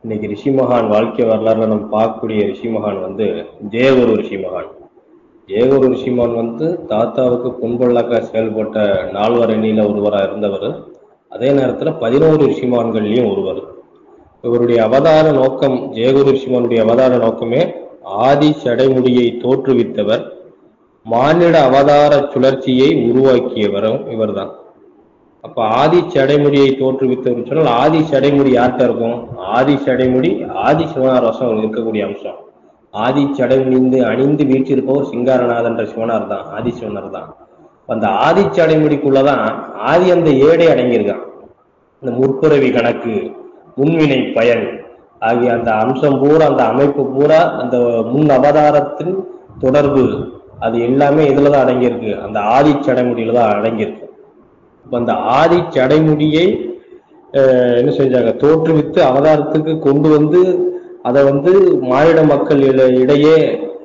இன்னைக்கு ரிஷி மகான் வாழ்க்கை வரலாறுல நம்ம பார்க்கக்கூடிய ரிஷி மகான் வந்து ஜெயகுரு ரிஷி மகான் ஜெயகுரு ரிஷி மகான் வந்து தாத்தாவுக்கு பொன்பொல்லாக்கா செயல்பட்ட நால்வர் எண்ணில ஒருவராக இருந்தவர் அதே நேரத்துல பதினோரு ரிஷிமான்கள்லயும் ஒருவர் இவருடைய அவதார நோக்கம் ஜெயகுரு ரிஷிமானுடைய அவதார நோக்கமே ஆதி சடைமுடியை தோற்றுவித்தவர் மானிட அவதார சுழற்சியை உருவாக்கியவரும் இவர்தான் அப்ப ஆதி சடைமுடியை தோற்றுவித்தவர் சொன்னால் ஆதி சடைமுடி யார்கிட்ட இருக்கும் ஆதி சடைமுடி ஆதி சிவனார் வசம் இருக்கக்கூடிய அம்சம் ஆதி சடைமுடிந்து அணிந்து வீற்றிருப்பவர் சிங்காரநாதன்ற சிவனார் தான் ஆதி சிவனார் தான் அந்த ஆதி சடைமுடிக்குள்ளதான் ஆதி அந்த ஏடே அடங்கியிருக்கான் இந்த முற்பிறவி கணக்கு முன்வினை பயன் ஆகிய அந்த அம்சம் பூரா அந்த அமைப்பு பூரா அந்த முன் அவதாரத்தின் தொடர்பு அது எல்லாமே இதுலதான் அடங்கியிருக்கு அந்த ஆதி சடைமுடியில தான் அடங்கியிருக்கு இப்ப அந்த ஆதி சடைமுடியை அஹ், என்ன செஞ்சாங்க தோற்றுவித்து அவதாரத்துக்கு கொண்டு வந்து அதை வந்து மானிட மக்கள் இட- இடையே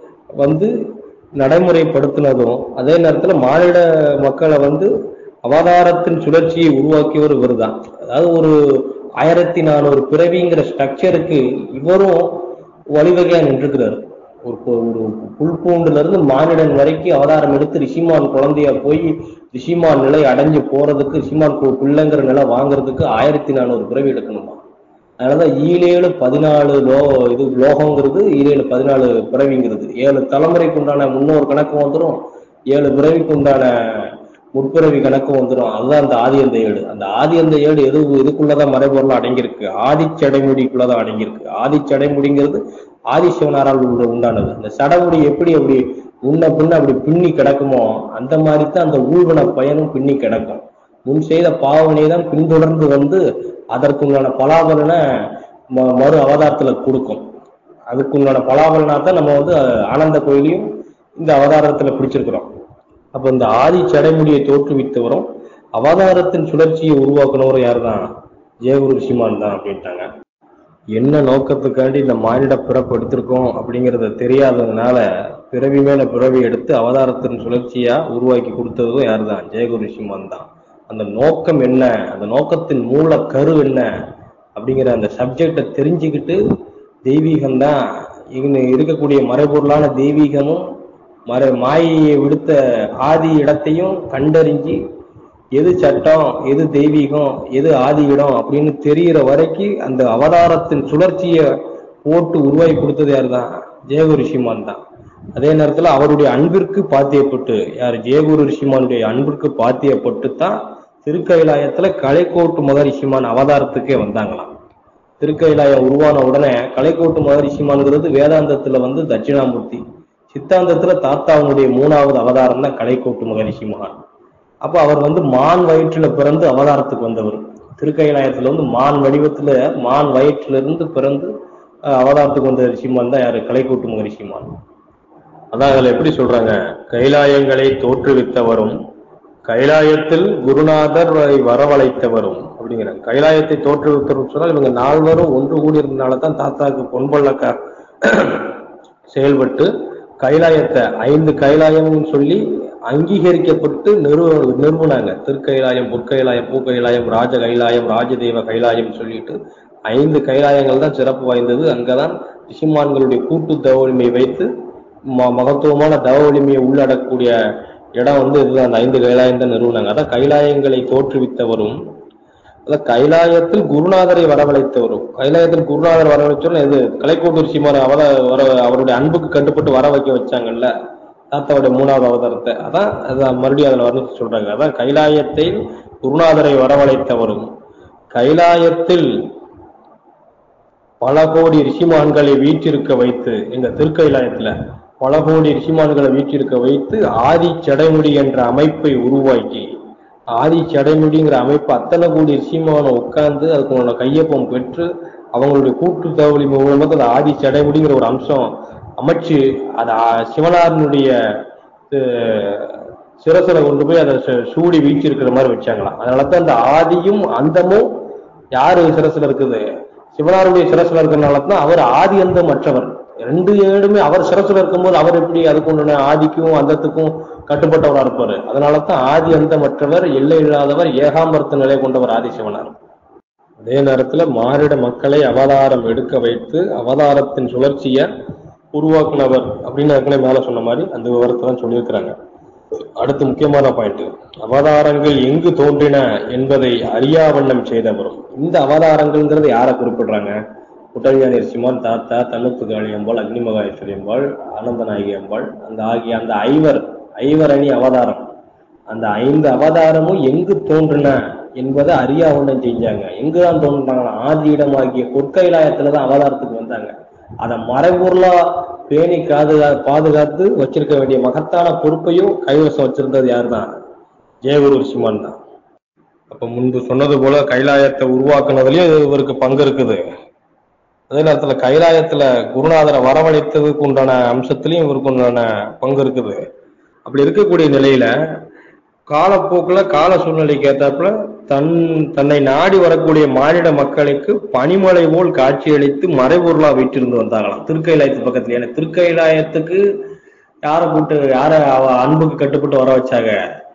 வந்து நடைமுறைப்படுத்தினதும் அதே நேரத்துல மானிட மக்களை வந்து அவதாரத்தின் சுழற்சியை உருவாக்கியவர் இவர்தான் அதாவது ஒரு ஆயிரத்தி நானூறு பிறவிங்கிற ஸ்ட்ரக்சருக்கு இவரும் வழிவகையா நின்றுக்கிறாரு ஒரு பொ- ஒரு புல் பூண்டுல இருந்து மானிடன் வரைக்கும் அவதாரம் எடுத்து ரிஷிமான் குழந்தையா போய் ரிஷிமான் நிலை அடைஞ்சு போறதுக்கு ரிஷிமான் கு- பிள்ளைங்கிற நிலை வாங்குறதுக்கு ஆயிரத்தி நானூறு பிறவி எடுக்கணுமா அதனாலதான் ஈழேழு பதினாலு லோ இது லோகங்கிறது ஈழேழு பதினாலு பிறவிங்கிறது ஏழு தலைமுறைக்கு உண்டான முன்னோர் கணக்கு வந்துடும் ஏழு பிறவிக்கு உண்டான முற்பிறவி கணக்கு வந்துடும் அதுதான் அந்த ஆதி அந்த ஏடு அந்த ஆதி அந்த ஏடு எது இதுக்குள்ளதான் மறைபொருள் அடங்கியிருக்கு ஆதிச்சடைமுடிக்குள்ளதான் அடங்கியிருக்கு ஆதிச்சடைமுடிங்கிறது ஆதிசிவனாரால் உண்டு உண்டானது அந்த சடமுடி எப்படி அப்படி முன்ன பின்ன அப்படி பின்னி கிடக்குமோ அந்த மாதிரி தான் அந்த ஊழ்வன பயனும் பின்னி கிடக்கும் முன் செய்த பாவனை தான் பின்தொடர்ந்து வந்து அதற்குண்டான பலாபலனை ம- மறு அவதாரத்துல கொடுக்கும் அதுக்குண்டான பலாபலனா தான் நம்ம வந்து அஹ், ஆனந்த கோயிலையும் இந்த அவதாரத்துல பிடிச்சிருக்கிறோம் அப்ப இந்த ஆதி சடைமுடியை தோற்றுவித்தவரும் அவதாரத்தின் சுழற்சியை உருவாக்குனவரும் யாருதான் ஜெயகுரு ரிஷிமான் தான் அப்படின்ட்டாங்க என்ன நோக்கத்துக்காண்டி இந்த மானிட பிறப்பு எடுத்திருக்கோம் அப்படிங்கறத தெரியாததுனால பிறவி மேல பிறவி எடுத்து அவதாரத்தின் சுழற்சியா உருவாக்கி கொடுத்ததும் யாருதான் ஜெயகுரு ரிஷிமான் தான் அந்த நோக்கம் என்ன அந்த நோக்கத்தின் மூல கரு என்ன அப்படிங்கிற அந்த சப்ஜெக்டை தெரிஞ்சுக்கிட்டு தெய்வீகம் தான் இங்க இருக்கக்கூடிய மறைபொருளான தெய்வீகமும் மறை மாயையை விடுத்த ஆதி இடத்தையும் கண்டறிஞ்சு எது சட்டம் எது தெய்வீகம் எது ஆதி இடம் அப்படின்னு தெரியிற வரைக்கும் அந்த அவதாரத்தின் சுழற்சியை போட்டு உருவாக்கி கொடுத்தது யாருதான் ஜெயகுரு ரிஷிமான் தான் அதே நேரத்துல அவருடைய அன்பிற்கு பாத்தியப்பட்டு யார் ஜெயகுரு ரிஷிமானுடைய அன்பிற்கு பாத்தியப்பட்டு தான் திருக்கைலாயத்துல கலைக்கோட்டு மத ரிஷிமான் அவதாரத்துக்கே வந்தாங்களாம் திருக்கைலாயம் உருவான உடனே கலைக்கோட்டு மத ரிஷிமான்ங்கிறது வேதாந்தத்துல வந்து தட்சிணாமூர்த்தி சித்தாந்தத்துல தாத்தாவுடைய மூணாவது அவதாரம் தான் கலைக்கோட்டு மகரிஷி மகான் அப்ப அவர் வந்து மான் வயிற்றுல பிறந்து அவதாரத்துக்கு வந்தவர் திருக்கைலாயத்துல வந்து மான் வடிவத்துல மான் வயிற்றுல இருந்து பிறந்து அஹ், அவதாரத்துக்கு வந்த ரிஷிமான் தான் யாரு கலைக்கோட்டு மகரிஷிமான் அதான் அதுல எப்படி சொல்றாங்க கைலாயங்களை தோற்றுவித்தவரும் கைலாயத்தில் குருநாதரை வரவழைத்தவரும் அப்படிங்கிறாங்க கைலாயத்தை தோற்றுவித்தவரும் சொன்னால் இவங்க நால்வரும் ஒன்று கூடி இருந்தனால தான் தாத்தாக்கு பொன்பள்ளக்கா செயல்பட்டு கைலாயத்தை ஐந்து கைலாயம்னு சொல்லி அங்கீகரிக்கப்பட்டு நிறுவ நிறுவனாங்க திருக்கைலாயம் பொற்கைலாயம் பூக்கைலாயம் ராஜ கைலாயம் ராஜதேவ கைலாயம் சொல்லிட்டு ஐந்து கைலாயங்கள் தான் சிறப்பு வாய்ந்தது அங்கதான் ரிஷிமான்களுடைய கூட்டு தவ வலிமையை வைத்து ம- மகத்துவமான தவ வலிமையை உள்ளடக்கக்கூடிய இடம் வந்து இதுதான் அந்த ஐந்து கைலாயம் தான் நிறுவனாங்க அதான் கைலாயங்களை தோற்றுவித்தவரும் அதான் கைலாயத்தில் குருநாதரை வரவழைத்தவரும் கைலாயத்தில் குருநாதர் வரவழைச்சோன்னா இது கலைக்கோட்டு ரிஷிமார் அவத வர அவருடைய அன்புக்கு கட்டுப்பட்டு வர வைக்க வச்சாங்கல்ல தாத்தாவுடைய மூணாவது அவதாரத்தை அதான் அதான் மறுபடியும் அதில் வர்ணிச்சு சொல்றாங்க அதான் கைலாயத்தில் குருநாதரை வரவழைத்தவரும் கைலாயத்தில் பல கோடி ரிஷிமான்களை வீற்றிருக்க வைத்து எங்க திருக்கைலாயத்துல பல கோடி ரிஷிமான்களை வீற்றிருக்க வைத்து ஆதி சடைமுடி என்ற அமைப்பை உருவாக்கி ஆதி சடைமுடிங்கிற அமைப்பு அத்தனை கோடி ரிஷிமான உட்கார்ந்து அதுக்கு உங்களோட கையொப்பம் பெற்று அவங்களுடைய கூட்டு தவளி மூலமாக அந்த ஆதி சடைமுடிங்கிற ஒரு அம்சம் அமைச்சு அது ஆ- சிவனாரனுடைய அஹ், சிரசுல கொண்டு போய் அதை சு- சூடி வீழ்ச்சிருக்கிற மாதிரி வச்சாங்களாம் அதனால தான் அந்த ஆதியும் அந்தமும் யாரு சிரசுல இருக்குது சிவனாருடைய சிரசுல இருக்கிறனால தான் அவர் ஆதி அந்த மற்றவர் ரெண்டு ஏடுமே அவர் சிரசுல இருக்கும்போது அவர் எப்படி அதுக்கு உண்டான ஆதிக்கும் அந்தத்துக்கும் கட்டுப்பட்டவரா இருப்பாரு அதனால தான் ஆதி அந்த மற்றவர் எல்லை இல்லாதவர் ஏகாம்பரத்த நிலை கொண்டவர் ஆதி சிவனார் அதே நேரத்துல மாறிட மக்களை அவதாரம் எடுக்க வைத்து அவதாரத்தின் சுழற்சியை உருவாக்குனவர் அப்படின்னு ஏற்கனவே மேல சொன்ன மாதிரி அந்த விவரத்தை தான் சொல்லியிருக்கிறாங்க அடுத்து முக்கியமான பாயிண்ட் அவதாரங்கள் எங்கு தோன்றின என்பதை அறியாவண்ணம் செய்தவரும் இந்த அவதாரங்கள்ங்கிறது யாரை குறிப்பிடுறாங்க குட்டஞ்சானி ரிஷிமான் தாத்தா தன்னுத்து காளி அம்பாள் அக்னிமகாயஸ்வரி அம்பாள் ஆனந்தநாயகி அம்பாள் அந்த ஆகிய அந்த ஐவர் ஐவர் அணி அவதாரம் அந்த ஐந்து அவதாரமும் எங்கு தோன்றின என்பதை அறியாவண்ணம் செஞ்சாங்க எங்குதான் தோன்றினாங்கன்னா ஆதி இடமாகிய கொற்கைலாயத்துல தான் அவதாரத்துக்கு வந்தாங்க அதை மறைபொருளா பேணி காது பாதுகாத்து வச்சிருக்க வேண்டிய மகத்தான பொறுப்பையும் கைவசம் வச்சிருந்தது யாருதான் ஜெயகுரு ரிஷிமான் தான் அப்ப முன்பு சொன்னது போல கைலாயத்தை உருவாக்குனதுலயும் இவருக்கு பங்கு இருக்குது அதே நேரத்துல கைலாயத்துல குருநாதரை வரவழைத்ததுக்கு உண்டான அம்சத்திலையும் இவருக்கு உண்டான பங்கு இருக்குது அப்படி இருக்கக்கூடிய நிலையில காலப்போக்குல கால சூழ்நிலைக்கு ஏத்தாப்புல தன் தன்னை நாடி வரக்கூடிய மானிட மக்களுக்கு பனிமலை போல் காட்சியளித்து மறைபொருளா வீட்டிருந்து வந்தாங்களாம் திருக்கைலாயத்து பக்கத்துல ஏன்னா திருக்கைலாயத்துக்கு யாரை கூட்டு யார அவ அன்புக்கு கட்டுப்பட்டு வர வச்சாங்க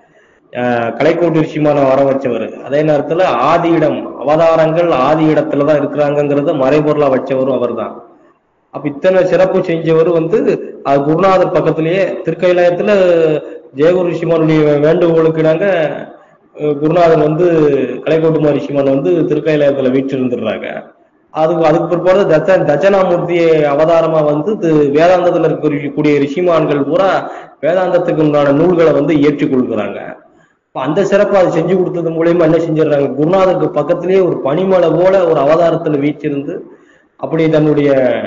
அஹ் கலைக்கோட்டு ரிஷிமான வர வச்சவர் அதே நேரத்துல ஆதி இடம் அவதாரங்கள் ஆதி இடத்துலதான் இருக்கிறாங்கிறத மறைபொருளா வச்சவரும் அவர்தான் அப்ப இத்தனை சிறப்பு செஞ்சவர் வந்து அது குருநாதர் பக்கத்திலேயே திருக்கைலாயத்துல ஜெயகுரு ரிஷிமானுடைய வேண்டுகோளுக்கு நாங்க அஹ், குருநாதர் வந்து கலைக்கோட்டுமார் ரிஷிமான் வந்து திருக்கைலாயத்துல வீற்றிருந்துடுறாங்க அது அதுக்கு பிற்பாடு தச்ச தட்சணாமூர்த்தியை அவதாரமா வந்து தி- வேதாந்தத்துல இருக்கக்கூடிய ரிஷிமான்கள் பூரா வேதாந்தத்துக்கு உண்டான நூல்களை வந்து ஏற்றுக்கொள்கிறாங்க அப்ப அந்த சிறப்பை அது செஞ்சு கொடுத்தது மூலியமா என்ன செஞ்சிடுறாங்க குருநாதருக்கு பக்கத்திலேயே ஒரு பனிமலை போல ஒரு அவதாரத்துல வீச்சிருந்து அப்படி தன்னுடைய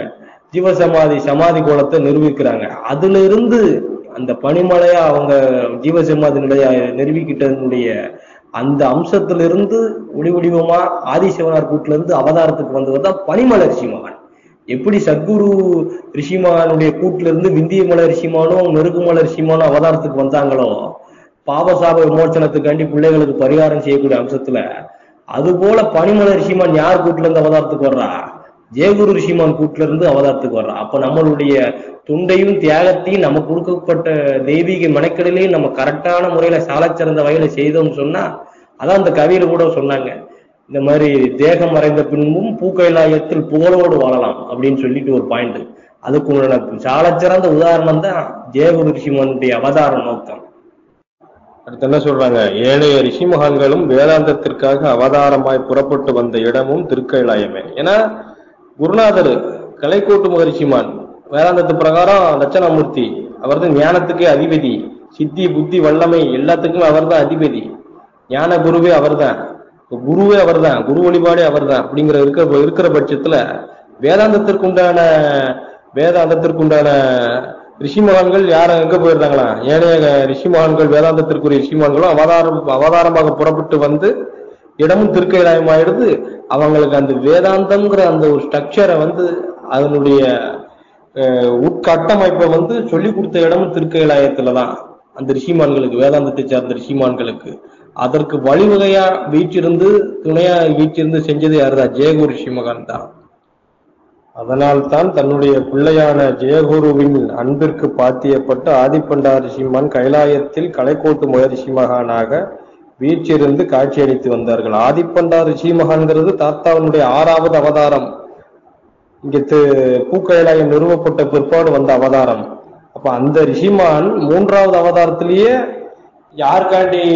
ஜீவசமாதி சமாதி கோலத்தை நிரூபிக்கிறாங்க அதுல இருந்து அந்த பனிமலையா அவங்க ஜீவசமாதி நிலைய நிரூபிக்கிட்டதனுடைய அந்த அம்சத்திலிருந்து ஒளி வடிவமா ஆதிசிவனார் கூட்டுல இருந்து அவதாரத்துக்கு வந்தவர் தான் பனிமலை ரிஷிமகன் எப்படி சத்குரு ரிஷிமானுடைய கூட்டுல இருந்து விந்தியமலை ரிஷிமானும் மெருகுமலை ரிஷிமானும் அவதாரத்துக்கு வந்தாங்களோ பாபசாப விமோச்சனத்துக்காண்டி பிள்ளைகளுக்கு பரிகாரம் செய்யக்கூடிய அம்சத்துல அது போல பனிமலை ரிஷிமான் யார் கூட்டுல இருந்து அவதாரத்துக்கு வர்றா ஜெயகுரு ரிஷிமான் கூட்டுல இருந்து அவதாரத்துக்கு வர்றா அப்ப நம்மளுடைய துண்டையும் தியாகத்தையும் நமக்கு கொடுக்கப்பட்ட தெய்வீக மெனக்கெடலையும் நம்ம கரெக்டான முறையில சாலச்சிறந்த வகையில செய்தோம்னு சொன்னா அதான் அந்த கவியில கூட சொன்னாங்க இந்த மாதிரி தேகம் மறைந்த பின்பும் பூக்கைலாயத்தில் புகழோடு வாழலாம் அப்படின்னு சொல்லிட்டு ஒரு பாயிண்ட் அதுக்கு உண்டான சாலச்சிறந்த உதாரணம் தான் ஜெயகுரு ரிஷிமானுடைய அவதார நோக்கம் அடுத்து என்ன சொல்றாங்க ஏனைய ரிஷி மகான்களும் வேதாந்தத்திற்காக அவதாரமாய் புறப்பட்டு வந்த இடமும் திருக்கைலாயமே ஏன்னா குருநாதர் கலைக்கோட்டு மகரிஷிமான் வேதாந்தத்து பிரகாரம் தட்சணாமூர்த்தி அவர் தான் ஞானத்துக்கே அதிபதி சித்தி புத்தி வல்லமை எல்லாத்துக்குமே அவர் தான் அதிபதி ஞான குருவே அவர்தான் இப்ப குருவே அவர்தான் குரு வழிபாடே அவர்தான் அப்படிங்கிற இருக்கிற இருக்கிற பட்சத்துல வேதாந்தத்திற்குண்டான வேதாந்தத்திற்குண்டான ரிஷி மகான்கள் யாரும் எங்க போயிருந்தாங்களா ஏனைய ரிஷி மகான்கள் வேதாந்தத்திற்குரிய ரிஷி மகான்களும் அவதாரம் அவதாரமாக புறப்பட்டு வந்து இடமும் திருக்கைலாயம் ஆயிடுது அவங்களுக்கு அந்த வேதாந்தம்ங்கிற அந்த ஒரு ஸ்ட்ரக்சரை வந்து அதனுடைய அஹ், உட்கட்டமைப்பை வந்து சொல்லி கொடுத்த இடமும் திருக்கைலாயத்துல தான் அந்த ரிஷிமான்களுக்கு வேதாந்தத்தை சார்ந்த ரிஷிமான்களுக்கு அதற்கு வழிவகையா வீற்றிருந்து துணையா வீற்றிருந்து செஞ்சது யாருதான் ஜெயகுரு ரிஷிமகான் தான் அதனால்தான் தன்னுடைய பிள்ளையான ஜெயகுருவின் அன்பிற்கு பாத்தியப்பட்டு ஆதிப்பண்டார் ரிஷிமான் கைலாயத்தில் கலைக்கோட்டு முக ரிஷிமகானாக வீற்றிருந்து காட்சியளித்து வந்தார்கள் ஆதிப்பண்டார் ரிஷிமகான்கிறது தாத்தாவினுடைய ஆறாவது அவதாரம் இங்க தி- பூக்கைலாயம் நிறுவப்பட்ட பிற்பாடு வந்த அவதாரம் அப்ப அந்த ரிஷிமான் மூன்றாவது அவதாரத்திலேயே யாருக்காண்டி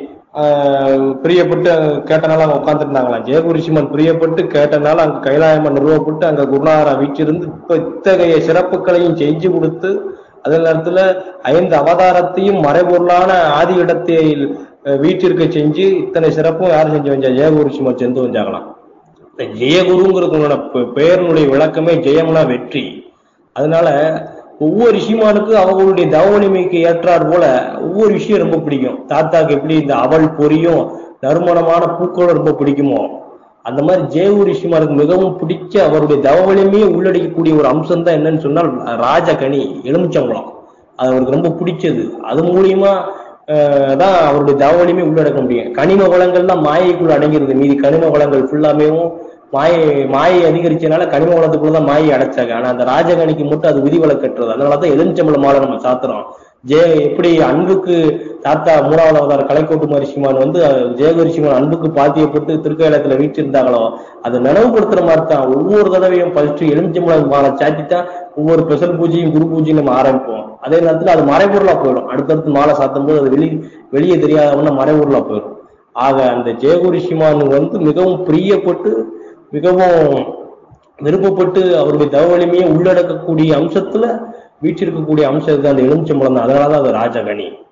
ஆஹ், பிரியப்பட்டு அங்க கேட்டனால அங்க உட்காந்துருந்தாங்களாம் ஜெயகுரு ரிஷிமான் பிரியப்பட்டு கேட்டனால அங்க கைலாயமா நிறுவப்பட்டு அங்க குருநாதரா வீற்றிருந்து இப்ப இத்தகைய சிறப்புகளையும் செஞ்சு கொடுத்து அதே நேரத்துல ஐந்து அவதாரத்தையும் மறைபொருளான ஆதி இடத்தை அஹ், வீற்றிருக்க செஞ்சு இத்தனை சிறப்பும் யார் செஞ்சு வந்தா ஜெயகுரு ரிஷிமான் செஞ்சு வந்தாங்களாம் இந்த ஜெயகுருங்கிறதுனோட பெ- பெயரினுடைய விளக்கமே ஜெயம்னா வெற்றி அதனால ஒவ்வொரு ரிஷிமானுக்கும் அவங்களுடைய தவவலிமைக்கு ஏற்றார் போல ஒவ்வொரு விஷயம் ரொம்ப பிடிக்கும் தாத்தாக்கு எப்படி இந்த அவல் பொரியும் நறுமணமான பூக்களும் ரொம்ப பிடிக்குமோ அந்த மாதிரி ஜெயகுரு ரிஷிமானுக்கு மிகவும் பிடிச்ச அவருடைய தவவலிமையை உள்ளடக்கக்கூடிய ஒரு அம்சம் தான் என்னன்னு சொன்னால் ராஜகனி எலுமிச்சம்பழம் அது அவருக்கு ரொம்ப பிடிச்சது அது மூலியமா ஆஹ், தான் அவருடைய தவவலிமை உள்ளடக்க முடியும் கனிம வளங்கள்லாம் மாயைக்குள்ள அடங்கிருது மீதி கனிம வளங்கள் ஃபுல்லாமேவும் மாயை மாயை அதிகரிச்சனால கனிம வளத்துக்குள்ள தான் மாயை அடைச்சாங்க ஆனா அந்த ராஜகணிக்கு மட்டும் அது விதிவிலக்கற்றது அதனாலதான் எலுமிச்சம்பழம் மாலை நம்ம சாத்துறோம் ஜெய எப்படி அன்புக்கு தாத்தா மூணாவது அவதார் கலைக்கோட்டு ரிஷிமான் வந்து ஜெயகு ரிஷிமான் அன்புக்கு பாத்தியப்பட்டு திருக்கையிலத்துல வீட்டிருந்தாங்களோ அதை நினைவுபடுத்துற மாதிரி தான் ஒவ்வொரு தடவையும் ஃபர்ஸ்ட் எலுமிச்சம்பழம் மாலை சாத்தி தான் ஒவ்வொரு ஸ்பெஷல் பூஜையும் குரு பூஜையும் நம்ம ஆரம்பிப்போம் அதே நேரத்துல அது மறைபொருளா போயிடும் அடுத்தடுத்து மாலை சாத்தும் போது அது வெளி வெளியே தெரியாதவன மறைபொருளா போயிடும் ஆக அந்த ஜெயகுரு ரிஷிமான் வந்து மிகவும் பிரியப்பட்டு மிகவும் விருப்பப்பட்டு அவருடைய தவ வலிமையை உள்ளடக்கக்கூடிய அம்சத்துல வீற்றிருக்கக்கூடிய அம்சம் இருக்கு அந்த எலுமிச்சம்பழம் தான் அதனாலதான் அது ராஜகணி